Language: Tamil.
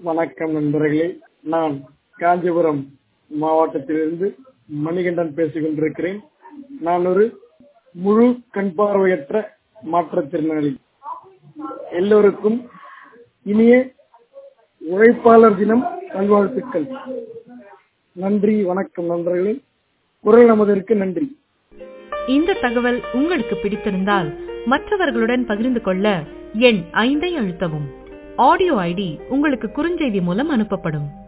வணக்கம் நண்பர்களே நான் காஞ்சிபுரம் மாவட்டத்திலிருந்து மணிகண்டன் பேசிக் கொண்டிருக்கிறேன் நான் ஒரு முழு கண் பார்வையற்ற மாற்றுத்திறனாளி எல்லோருக்கும் இனிய உழைப்பாளர் தினம் நல்வாழ்த்துக்கள் நன்றி வணக்கம் நண்பர்களே குரல் நமதற்கு நன்றி இந்த தகவல் உங்களுக்கு பிடித்திருந்தால் மற்றவர்களுடன் பகிர்ந்து கொள்ள எண் ஐந்தை அழுத்தவும் ஆடியோ ஐடி உங்களுக்கு குறுஞ்செய்தி மூலம் அனுப்பப்படும்